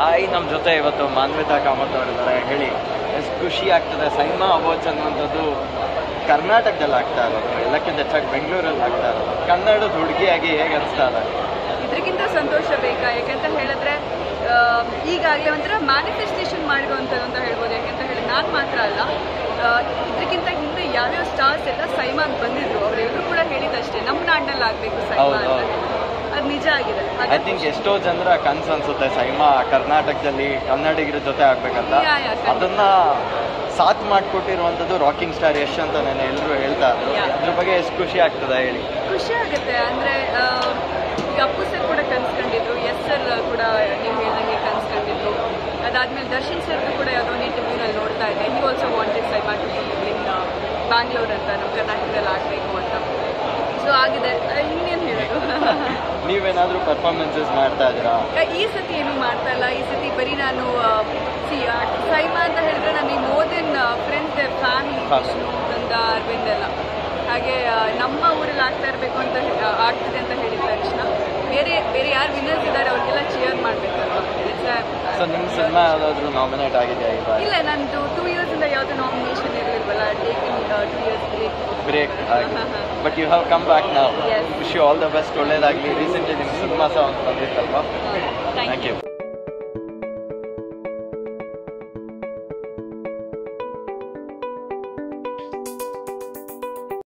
Hi ನಮ್ಮ ಜೊತೆ ಇವತ್ತು ಮಾನ್ವಿತಾ ಕಾಮತ್ ಅವರಿದ್ದಾರೆ ಹೇಳಿ ಎಷ್ಟು ಖುಷಿ ಆಗ್ತದೆ ಸೈಮಾ ಅವಾರ್ಡ್ಸ್ ಅನ್ನುವಂಥದ್ದು ಕರ್ನಾಟಕದಲ್ಲಿ ಆಗ್ತಾ ಇರೋದು ಎಲ್ಲಕ್ಕಿಂತ ಹೆಚ್ಚಾಗಿ ಬೆಂಗಳೂರಲ್ಲಿ ಆಗ್ತಾ ಇರೋದು ಕನ್ನಡದ ಹುಡುಗಿಯಾಗಿ ಹೇಗೆ ಅನಿಸ್ತಾ ಇದೆ ಇದಕ್ಕಿಂತ ಸಂತೋಷ ಬೇಕಾ ಯಾಕಂತ ಹೇಳಿದ್ರೆ ಆ, ಈಗಾಗಲೇ ಒಂಥರ ಮ್ಯಾನಿಫೆಸ್ಟೇಷನ್ ಮಾಡಿರುವಂಥದ್ದು ಅಂತ ಹೇಳ್ಬೋದು ಯಾಕಂತ ಹೇಳಿ ನಾನು ಮಾತ್ರ ಅಲ್ಲ ಆ, ಇದಕ್ಕಿಂತ ಹಿಂದೆ ಯಾವ್ಯಾವ ಸ್ಟಾರ್ಸ್ ಎಲ್ಲ ಸೈಮಾನ್ ಬಂದಿದ್ರು ಅವರೆಲ್ಲರೂ ಕೂಡ ಹೇಳಿದಷ್ಟೇ ನಮ್ಮ ನಾಡಿನಲ್ಲಿ ಆಗಬೇಕು ಸೈಮಾ ಹೌದು, ಅಂತ ಹೌದು. ಅದು ನಿಜ ಆಗಿದೆ ಐ ಹಾಗಾಗಿ ಥಿಂಕ್ ಎಷ್ಟೋ ಜನರ ಕನ್ಸು ಅನ್ಸುತ್ತೆ ಸೈಮಾ ಕರ್ನಾಟಕದಲ್ಲಿ ಕನ್ನಡಿಗರ ಜೊತೆ ಆಗ್ಬೇಕಂತ ಯಾ, ಯಾ, ಖಂಡಿತ. ಅದನ್ನ ಸಾಥ್ ಮಾಡಿಕೊಟ್ಟಿರುವಂಥದ್ದು ರಾಕಿಂಗ್ ಸ್ಟಾರ್ ಯಶ್ ಅಂತ ನಾನು ಎಲ್ಲರೂ ಹೇಳ್ತಾ ಇದ್ರು ಯಾ. ಅದ್ರ ಬಗ್ಗೆ ಎಷ್ಟು ಖುಷಿ ಆಗ್ತದೆ ಹೇಳಿ ಖುಷಿ ಆಗುತ್ತೆ ಅಂದರೆ ಈಗ ಅಪ್ಪು ಸರ್ ಕೂಡ ಕನ್ಸ್ಕೊಂಡಿದ್ರು ಎಸ್ ಸರ್ ಕೂಡ ನೀವು ಹೇಳ್ದಂಗೆ ಕನ್ಸ್ಕೊಂಡಿದ್ರು ಅದಾದ್ಮೇಲೆ ದರ್ಶನ್ ಸರ್ ಕೂಡ ಯಾವುದೋ ಒಂದು ಇಂಟರ್ವ್ಯೂನಲ್ಲಿ ನೋಡ್ತಾ ಇದ್ದೆ he also wanted SIIMA to in Bangalore ಅಂತ ನಮ್ಮ ಕರ್ನಾಟಕದಲ್ಲಿ ಆಗಬೇಕು ಅಂತ ಸೊ ಆಗಿದೆ ಇನ್ನೇನು ಹೇಳೋದು ನೀವೇನಾದ್ರೂ ಪರ್ಫಾರ್ಮೆನ್ಸಸ್ ಮಾಡ್ತಾ ಇದ್ದೀರಾ ಈ ಸತಿ ಏನು ಮಾಡ್ತಾ ಇಲ್ಲ ಈ ಸತಿ ಬರೀ ನಾನು ಸಿ ಸೈಮಾ ಅಂತ ಹೇಳಿದ್ರೆ ನಾನು ಈ ಮೋದಿನ್ ಫ್ರೆಂಡ್ಸ್ ಫ್ಯಾಮಿಲಿ ವಿಷ್ಣು ವೃಂದ ಅರವಿಂದ್ ಎಲ್ಲ ಹಾಗೆ ಆ, ನಮ್ಮ ಊರಲ್ಲಿ ಆಗ್ತಾ ಇರಬೇಕು ಅಂತ ಹೇ- ಆ, ಆಗ್ತಿದೆ ಅಂತ ಹೇಳಿದ ತಕ್ಷಣ ಬೇರೆ ಬೇರೆ ಯಾರು ವಿನ್ನರ್ಸ್ ಇದ್ದಾರೆ ಅವ್ರಿಗೆಲ್ಲ ಚಿಯರ್ ಮಾಡಬೇಕಲ್ವ ಸೊ ನಿಮ್ಮ ಸಿನಿಮಾ ಯಾವುದಾದ್ರೂ ನಾಮಿನೇಟ್ ಆಗಿದೆಯಾ ಇವಾಗ ಇಲ್ಲ ನಂದು ಟೂ ಇಯರ್ಸಿಂದ ಯಾವುದೇ ನಾಮಿನೇಷನ್ ಇರಲಿಲ್ವಲ್ಲ taken two years break break ಆಗಿ but you have come back ನಾವು Yes. Wish you all the best ಒಳ್ಳೇದಾಗಲಿ ರೀಸೆಂಟ್ಲಿ ನಿಮ್ಮ ಸಿನಿಮಾ ಸಹ ಒಂದು ಬಂದಿತ್ತಲ್ವಾ ಥ್ಯಾಂಕ್ ಥ್ಯಾಂಕ್ ಯು ಯು